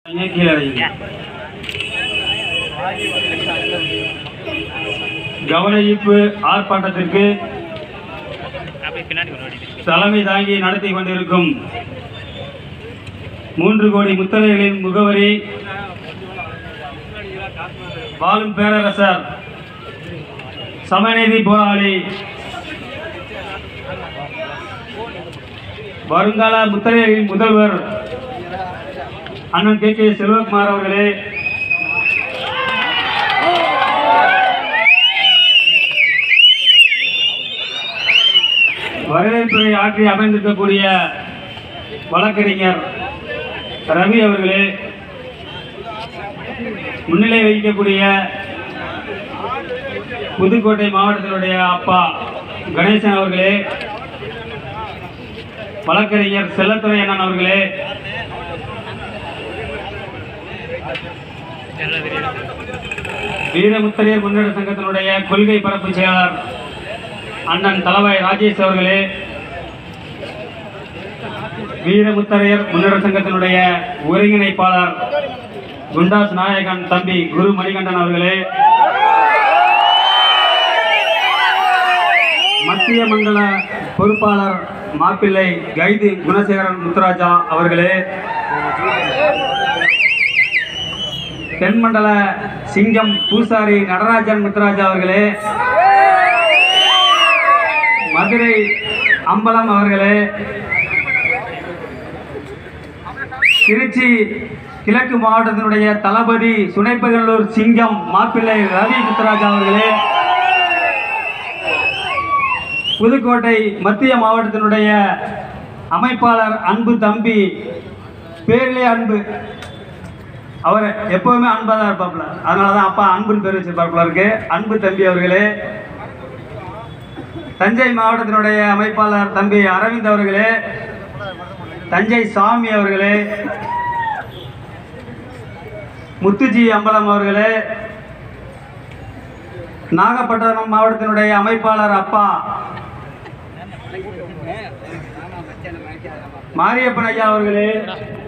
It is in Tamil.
கீழே வைங்க. கவன ஈர்ப்பு ஆர்ப்பாட்டத்திற்கு அப்படியே பின்னாடி கொண்டு ஓடிடு. தலைமை தாங்கி நடத்தி கொண்டிருக்கும் மூன்று கோடி முத்தரைகளின் முகவரி வாழும் பேரரசர் சமநீதி போராளி வருங்கால முத்தரையர்களின் முதல்வர் அண்ணன் கே கே செல்வகுமார் அவர்களே வரவேற்புரை ஆற்றி அமைந்திருக்கக்கூடிய வழக்கறிஞர் ரவி அவர்களே முன்னிலை வகிக்கக்கூடிய புதுக்கோட்டை மாவட்டத்தினுடைய அப்பா கணேசன் அவர்களே வழக்கறிஞர் செல்லத்துறை அண்ணன் அவர்களே எல்லாம் தெரியுது. வீரமுத்தரையர் முன்னேற்ற சங்கத்தினுடைய கொள்கை பரப்பு செயலாளர் அண்ணன் தலவாய் ராஜேஷ் அவர்களே வீரமுத்தரையர் முன்னேற்ற சங்கத்தினுடைய ஒருங்கிணைப்பாளர் குண்டாஸ் நாயகன் தம்பி குரு மணிகண்டன் அவர்களே மத்திய மண்டல பொறுப்பாளர் மாப்பிள்ளை கைது குணசேகரன் முத்துராஜா அவர்களே தென்மண்டல சிங்கம் பூசாரி நடராஜன் முத்துராஜா அவர்களே மதுரை அம்பலம் அவர்களே திருச்சி கிழக்கு மாவட்டத்தினுடைய தளபதி சுனைப்பகல்லூர் சிங்கம் மாப்பிள்ளை ரவி முத்துராஜா அவர்களே புதுக்கோட்டை மத்திய மாவட்டத்தினுடைய அமைப்பாளர் அன்பு தம்பி பேரிலே அன்பு அவர் எப்பவுமே அன்பாக தான் இருப்பாப்புல அதனால தான் அப்பா அன்புன்னு பேர் வச்சிருப்பாப்புல இருக்கு அன்பு தம்பி அவர்களே தஞ்சை மாவட்டத்தினுடைய அமைப்பாளர் தம்பி அரவிந்த் அவர்களே தஞ்சை சாமி அவர்களே முத்துஜி அம்பலம் அவர்களே நாகப்பட்டினம் மாவட்டத்தினுடைய அமைப்பாளர் அப்பா மாரியப்பன் ஐயா அவர்களே